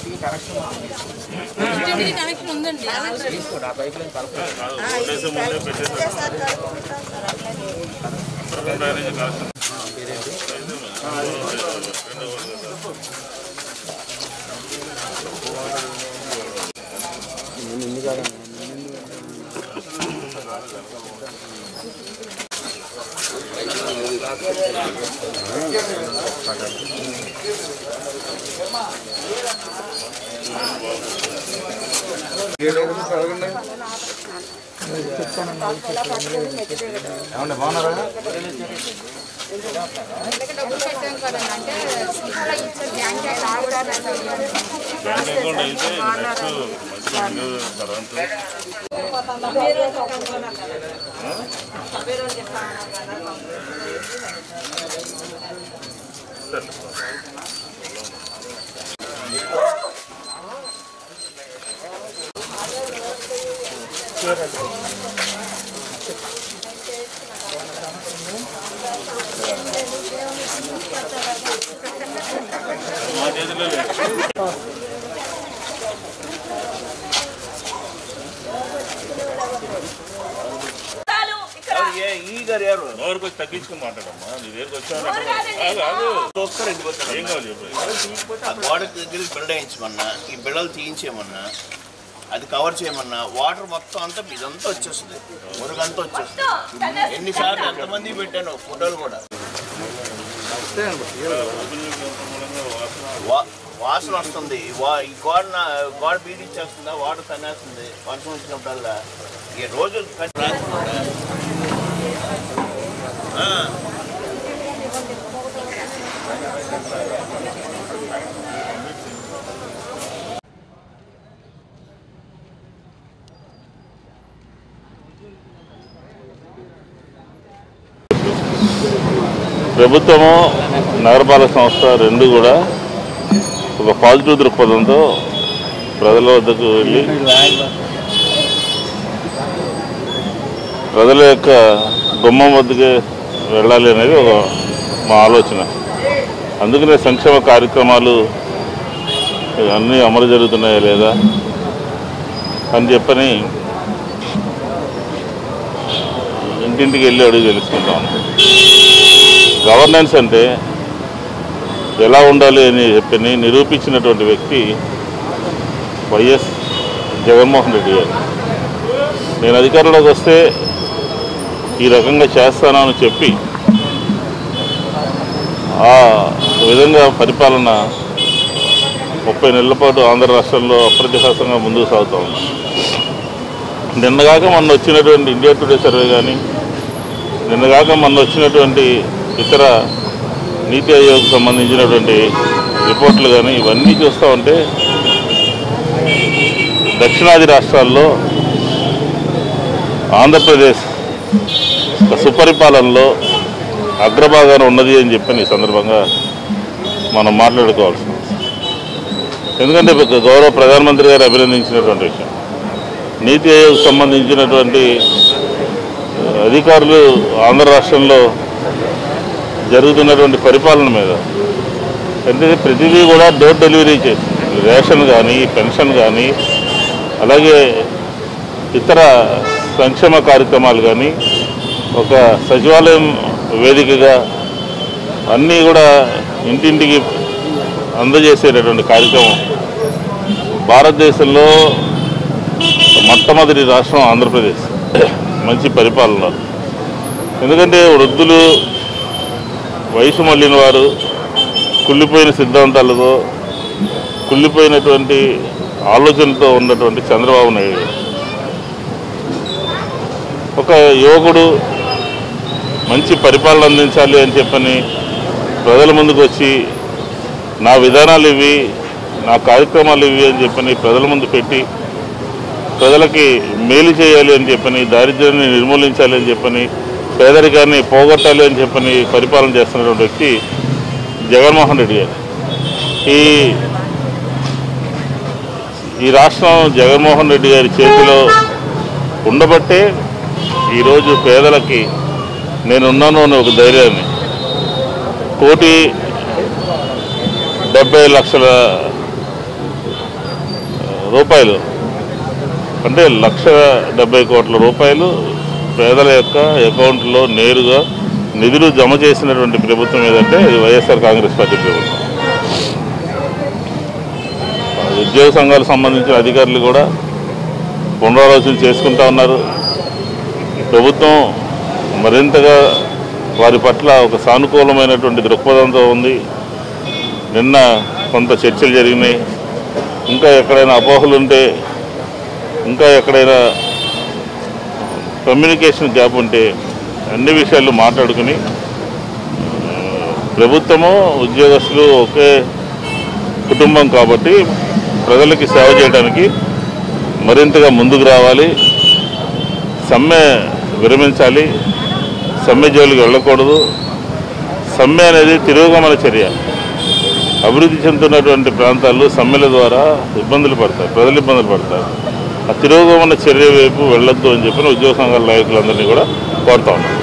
ఇంటింటికి కనెక్షన్ ఇంటింటికి కనెక్షన్ ఉందండి ఆల్రెడీ తీసుకోండి ఆ పైప్ లైన్ కలపండి ఓటేసి ముందే పెట్టేసారు అంతర్గత డ్రైనేజీ కనెక్షన్ ఏమండి బాగున్నారా డబ్బులు పెట్టాం కదండి అంటే ఇట్లా ఇచ్చే బ్యాంక్ ఆగుతారు బ్యాంక్ అకౌంట్ అయితే నెక్స్ట్ మంచి విండో కరెంట్ మా చేతిలో లేదు. ఎవరికి వచ్చి తగ్గించుకుని మాట్లాడమ్మా నీ దగ్గరికి వచ్చాను ఏం కావాలి చెప్పు ఆ గోడ దగ్గర బిల్డ వేయించమన్నా ఈ బిళ్ళలు తీయించేయమన్నా అది కవర్ చేయమన్నా వాటర్ మొత్తం అంతా ఇదంతా వచ్చేస్తుంది మురుగంతా వచ్చేస్తుంది ఎన్నిసార్లు ఎంతమంది పెట్టాను ఫోటోలు కూడా వా- వాసన వస్తుంది వా- ఈ గోడ నా- గోడ బీడిచ్చేస్తుందా వాటర్ తనేస్తుంది వర్షం వచ్చినప్పుడల్లా ఈ రోజు కట్టి రాకుండా ఆ. ప్రభుత్వము నగరపాలక సంస్థ రెండు కూడా ఒక పాజిటివ్ దృక్పథంతో ప్రజల వద్దకు వెళ్ళి ప్రజల యొక్క గుమ్మం వద్దకు వెళ్ళాలి అనేది ఒక మా ఆలోచన అందుకనే సంక్షేమ కార్యక్రమాలు అన్నీ అమలు జరుగుతున్నాయా లేదా అని చెప్పని ఇంటింటికి వెళ్ళి అడుగు తెలుసుకుంటాం గవర్నెన్స్ అంటే ఎలా ఉండాలి అని చెప్పని నిరూపించినటువంటి వ్యక్తి వైఎస్ జగన్మోహన్ రెడ్డి గారు నేను అధికారంలోకి వస్తే ఈ రకంగా చేస్తానని చెప్పి ఆ విధంగా పరిపాలన ముప్పై నెలల పాటు ఆంధ్ర రాష్ట్రంలో అప్రతిహాసంగా ముందుకు సాగుతూ ఉంది నిన్నగాక మొన్న వచ్చినటువంటి ఇండియా టుడే సర్వే కానీ నిన్నగాక మొన్న వచ్చినటువంటి ఇతర నీతి ఆయోగ్ సంబంధించినటువంటి రిపోర్ట్లు కానీ ఇవన్నీ చూస్తూ ఉంటే దక్షిణాది రాష్ట్రాల్లో ఆంధ్రప్రదేశ్ ఒక సుపరిపాలనలో అగ్రభాగాన ఉన్నది అని చెప్పని ఈ సందర్భంగా మనం మాట్లాడుకోవాల్సి ఉంది. ఎందుకంటే గౌరవ ప్రధానమంత్రి గారు అభినందించినటువంటి విషయం నీతి ఆయోగ్ సంబంధించినటువంటి అధికారులు ఆంధ్ర రాష్ట్రంలో జరుగుతున్నటువంటి పరిపాలన మీద అంటే ప్రతిదీ కూడా డోర్ డెలివరీ చేస్తుంది రేషన్ కానీ పెన్షన్ కానీ అలాగే ఇతర సంక్షేమ కార్యక్రమాలు కానీ ఒక సచివాలయం వేదికగా అన్నీ కూడా ఇంటింటికి అందజేసేటటువంటి కార్యక్రమం భారతదేశంలో మొట్టమొదటి రాష్ట్రం ఆంధ్రప్రదేశ్ మంచి పరిపాలన ఎందుకంటే వృద్ధులు వయసు మళ్ళిన వారు కుళ్ళిపోయిన సిద్ధాంతాలతో కుళ్ళిపోయినటువంటి ఆలోచనతో ఉన్నటువంటి చంద్రబాబు నాయుడు ఒక యువకుడు మంచి పరిపాలన అందించాలి అని చెప్పని ప్రజల ముందుకు వచ్చి నా విధానాలు ఇవి నా కార్యక్రమాలు ఇవి అని చెప్పని ప్రజల ముందు పెట్టి ప్రజలకి మేలు చేయాలి అని చెప్పని దారిద్ర్యాన్ని నిర్మూలించాలి అని చెప్పని పేదరికాన్ని పోగొట్టాలి అని చెప్పని పరిపాలన చేస్తున్నటువంటి వ్యక్తి జగన్మోహన్ రెడ్డి గారు ఈ ఈ రాష్ట్రం జగన్మోహన్ రెడ్డి గారి చేతిలో ఉండబట్టే ఈరోజు పేదలకి నేనున్నాను అనే ఒక ధైర్యాన్ని కోటి డెబ్బై లక్షల రూపాయలు అంటే లక్ష డెబ్బై కోట్ల రూపాయలు పేదల యొక్క అకౌంట్లో నేరుగా నిధులు జమ చేసినటువంటి ప్రభుత్వం ఏదంటే ఇది వైఎస్ఆర్ కాంగ్రెస్ పార్టీ ప్రభుత్వం ఉద్యోగ సంఘాలకు సంబంధించిన అధికారులు కూడా పునరాలోచన చేసుకుంటా ఉన్నారు ప్రభుత్వం మరింతగా వారి పట్ల ఒక సానుకూలమైనటువంటి దృక్పథంతో ఉంది నిన్న కొంత చర్చలు జరిగినాయి ఇంకా ఎక్కడైనా అపోహలు ఉంటే ఇంకా ఎక్కడైనా కమ్యూనికేషన్ గ్యాప్ ఉంటే అన్ని విషయాలు మాట్లాడుకుని ఆ, ప్రభుత్వము ఉద్యోగస్తులు ఒకే కుటుంబం కాబట్టి ప్రజలకి సేవ చేయడానికి మరింతగా ముందుకు రావాలి సమ్మె విరమించాలి సమ్మె జోలికి వెళ్ళకూడదు సమ్మె అనేది తిరోగమన చర్య అభివృద్ధి చెందుతున్నటువంటి ప్రాంతాల్లో సమ్మెల ద్వారా ఇబ్బందులు పడతారు ప్రజలు ఇబ్బందులు పడతారు ఆ తిరోగమన చర్య వైపు వెళ్ళొద్దు అని చెప్పిన ఉద్యోగ సంఘాల నాయకులందరినీ కూడా కోరుతా ఉన్నాం